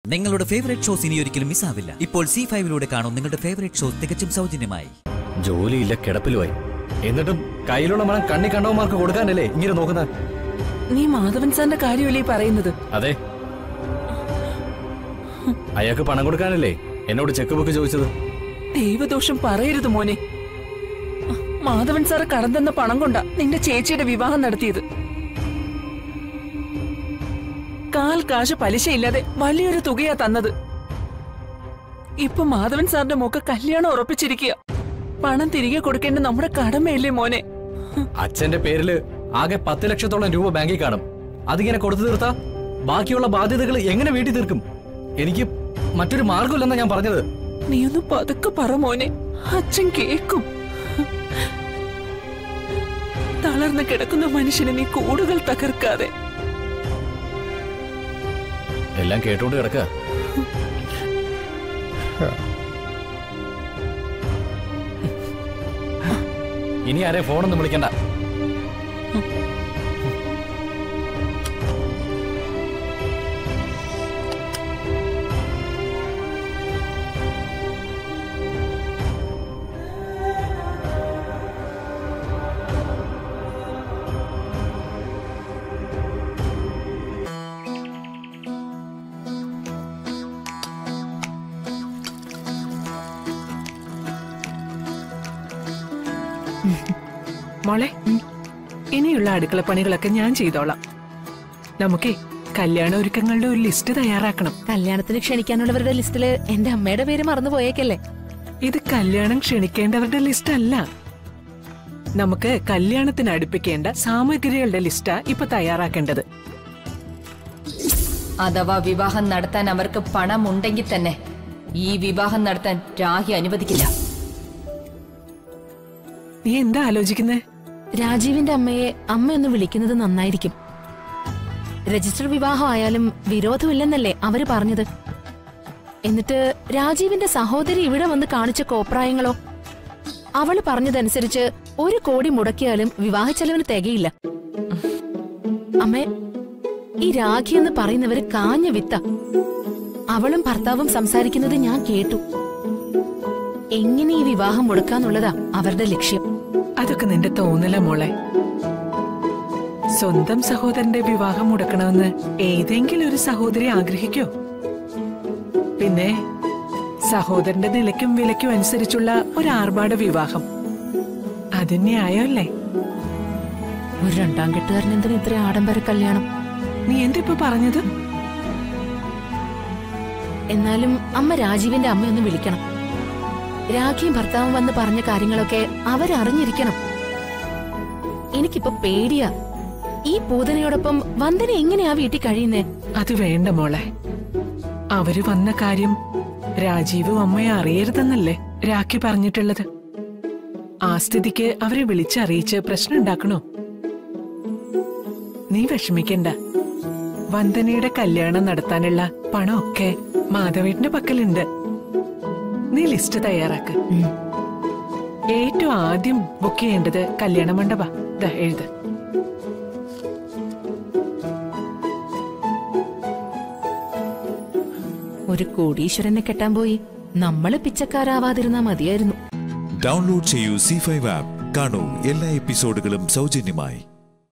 നിങ്ങളുടെ favourite shows ഇനി ഒരിക്കലും മിസ്സാവില്ല ഇപ്പോൾ സി ഫൈവിലൂടെ കാണും നിങ്ങളുടെ ഫേവറേറ്റ് ഷോസ് തികച്ചും സൗജന്യമായി ജോലിയില്ല കിടപ്പിലുമായി എന്നിട്ടും കയ്യിലുള്ള മണം കണ്ണി കണ്ടവന്മാർക്ക് കൊടുക്കാനല്ലേ ഇങ്ങനെ നോക്കുന്നത് നീ മാധവൻ സാറിന്റെ കാര്യമല്ലേ ഈ പറയുന്നത് അതെ അയാൾക്ക് പണം കൊടുക്കാനല്ലേ എന്നോട് ചെക്ക് ബുക്ക് ചോദിച്ചത് ദൈവദോഷം പറയരുത് മോനെ മാധവൻ സാറ് കടം തന്ന പണം കൊണ്ടാ നിന്റെ ചേച്ചിയുടെ വിവാഹം നടത്തിയത് കാൽ കാശ് പലിശയില്ലാതെ വലിയൊരു തുകയാ തന്നത് ഇപ്പൊ മാധവൻ സാറിന്റെ മോക്ക് കല്യാണം ഉറപ്പിച്ചിരിക്കുക പണം തിരികെ കൊടുക്കേണ്ട നമ്മുടെ കടമയല്ലേ മോനെ അച്ഛന്റെ പേരില് ആകെ പത്ത് ലക്ഷത്തോളം രൂപ ബാങ്കിൽ കാണും അതിങ്ങനെ കൊടുത്തു തീർത്താ ബാക്കിയുള്ള ബാധ്യതകൾ എങ്ങനെ വീട്ടിൽ തീർക്കും എനിക്ക് മറ്റൊരു മാർഗമില്ലെന്നാ ഞാൻ പറഞ്ഞത് നീ ഒന്ന് പതുക്കെ പറ മോനെ അച്ഛൻ കേക്കും തളർന്ന് കിടക്കുന്ന മനുഷ്യനെ നീ കൂടുതൽ തകർക്കാതെ എല്ലാം കേട്ടോണ്ട് കിടക്കുക ഇനി ആരെ ഫോണൊന്നും വിളിക്കണ്ട മോളെ ഇനിയുള്ള അടുക്കള പണികളൊക്കെ ഞാൻ ചെയ്തോളാം നമുക്കേ കല്യാണ ഒരുക്കങ്ങളുടെ ഒരു ലിസ്റ്റ് തയ്യാറാക്കണം കല്യാണത്തിന് ക്ഷണിക്കാനുള്ളവരുടെ ലിസ്റ്റില് എന്റെ അമ്മയുടെ പേര് മറന്നു പോയേക്കല്ലേ ഇത് കല്യാണം ക്ഷണിക്കേണ്ടവരുടെ ലിസ്റ്റ് അല്ല നമുക്ക് കല്യാണത്തിന് അടുപ്പിക്കേണ്ട സാമഗ്രികളുടെ ലിസ്റ്റാ ഇപ്പൊ തയ്യാറാക്കേണ്ടത് അഥവാ വിവാഹം നടത്താൻ അവർക്ക് പണം ഉണ്ടെങ്കിൽ തന്നെ ഈ വിവാഹം നടത്താൻ രാഹി അനുവദിക്കില്ല നീ എന്താ ആലോചിക്കുന്നേ രാജീവിന്റെ അമ്മയെ അമ്മയൊന്ന് വിളിക്കുന്നത് നന്നായിരിക്കും രജിസ്റ്റർ വിവാഹം ആയാലും വിരോധമില്ലെന്നല്ലേ അവര് പറഞ്ഞത് എന്നിട്ട് രാജീവിന്റെ സഹോദരി ഇവിടെ വന്ന് കാണിച്ച കോപ്രായങ്ങളോ അവള് പറഞ്ഞതനുസരിച്ച് ഒരു കോടി മുടക്കിയാലും വിവാഹ ചെലവിന് തികയില്ല അമ്മേ ഈ രാഖി എന്ന് പറയുന്നവര് കാഞ്ഞ വിത്ത അവളും ഭർത്താവും സംസാരിക്കുന്നത് ഞാൻ കേട്ടു എങ്ങനെ ഈ വിവാഹം മുടക്കാന്നുള്ളതാ അവരുടെ ലക്ഷ്യം അതൊക്കെ നിന്റെ തോന്നല മോളെ സ്വന്തം സഹോദരന്റെ വിവാഹം മുടക്കണമെന്ന് ഏതെങ്കിലും ഒരു സഹോദരി ആഗ്രഹിക്കോ പിന്നെ സഹോദരന്റെ നിലയ്ക്കും വിലയ്ക്കും അനുസരിച്ചുള്ള ഒരു ആർഭാട വിവാഹം അത് ന്യായമല്ലേ ഒരു രണ്ടാം കെട്ടുകാരൻ എന്തിനാ ഇത്ര ആഡംബര കല്യാണം നീ എന്തിപ്പോ പറഞ്ഞത് എന്നാലും അമ്മ രാജീവിന്റെ അമ്മയൊന്ന് വിളിക്കണം രാഖിയും ഭർത്താവും വന്ന് പറഞ്ഞ കാര്യങ്ങളൊക്കെ അവരറിഞ്ഞിരിക്കണം എനിക്കിപ്പോ പേടിയാ ഈ പൂതനയോടൊപ്പം വന്ദന എങ്ങനെയാ വീട്ടിൽ കഴിയുന്നേ അത് വേണ്ട മോളെ അവര് വന്ന കാര്യം രാജീവും അമ്മയെ അറിയരുതെന്നല്ലേ രാഖി പറഞ്ഞിട്ടുള്ളത് ആ സ്ഥിതിക്ക് അവരെ വിളിച്ചറിയിച്ച് പ്രശ്നം ഉണ്ടാക്കണോ നീ വിഷമിക്കണ്ട വന്ദനയുടെ കല്യാണം നടത്താനുള്ള പണമൊക്കെ മാധവേട്ടന്റെ പക്കലുണ്ട് നീ ലിസ്റ്റ് തയ്യാറാക്ക് ഏറ്റവും ആദ്യം ബുക്ക് ചെയ്യേണ്ടത് കല്യാണ മണ്ഡപ ദാ എഴുത് ഒരു കോടീശ്വരനെ കെട്ടാൻ പോയി നമ്മള് പിച്ചക്കാരാവാതിരുന്നാ മതിയായിരുന്നു ഡൗൺലോഡ് ചെയ്യൂ സി ഫൈവ് ആപ്പ് കാണൂ എല്ലാ എപ്പിസോഡുകളും സൗജന്യമായി